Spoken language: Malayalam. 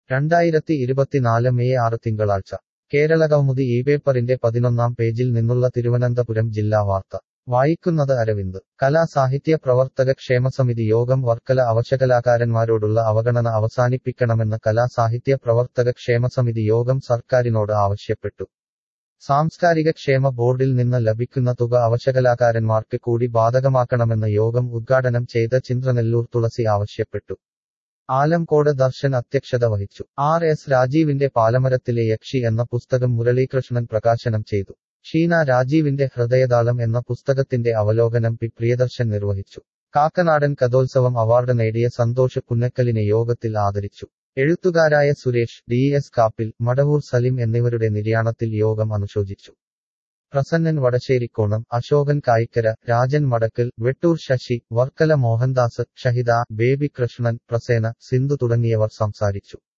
രണ്ടായിരത്തി ഇരുപത്തിനാല് മെയ് ആറ് തിങ്കളാഴ്ച കേരളകൗമുദി ഈ പേപ്പറിന്റെ പതിനൊന്നാം പേജിൽ നിന്നുള്ള തിരുവനന്തപുരം ജില്ലാ വാർത്ത വായിക്കുന്നത് അരവിന്ദ് കലാസാഹിത്യ പ്രവർത്തക ക്ഷേമസമിതി യോഗം വർക്കല അവശകലാകാരന്മാരോടുള്ള അവഗണന അവസാനിപ്പിക്കണമെന്ന് കലാസാഹിത്യ പ്രവർത്തക ക്ഷേമസമിതി യോഗം സർക്കാരിനോട് ആവശ്യപ്പെട്ടു സാംസ്കാരിക ക്ഷേമ ബോർഡിൽ നിന്ന് ലഭിക്കുന്ന തുക അവശകലാകാരന്മാർക്ക് കൂടി ബാധകമാക്കണമെന്ന് യോഗം ഉദ്ഘാടനം ചെയ്ത ചിന്ത്രനെല്ലൂർ തുളസി ആവശ്യപ്പെട്ടു ആലംകോട് ദർശൻ അധ്യക്ഷത വഹിച്ചു ആർ എസ് രാജീവിന്റെ പാലമരത്തിലെ യക്ഷി എന്ന പുസ്തകം മുരളീകൃഷ്ണൻ പ്രകാശനം ചെയ്തു ഷീന രാജീവിന്റെ ഹൃദയതാളം എന്ന പുസ്തകത്തിന്റെ അവലോകനം പി പ്രിയദർശൻ നിർവഹിച്ചു കാക്കനാടൻ കഥോത്സവം അവാർഡ് നേടിയ സന്തോഷ് പുന്നക്കലിനെ യോഗത്തിൽ ആദരിച്ചു എഴുത്തുകാരായ സുരേഷ് ഡി എസ് കാപ്പിൽ മടവൂർ സലിം എന്നിവരുടെ നിര്യാണത്തിൽ യോഗം അനുശോചിച്ചു പ്രസന്നൻ വടശ്ശേരിക്കോണം അശോകൻ കായിക്കര രാജൻ മടക്കൽ വെട്ടൂർ ശശി വർക്കല മോഹൻദാസ് ഷഹിദ ബേബി കൃഷ്ണൻ പ്രസേന സിന്ധു തുടങ്ങിയവർ സംസാരിച്ചു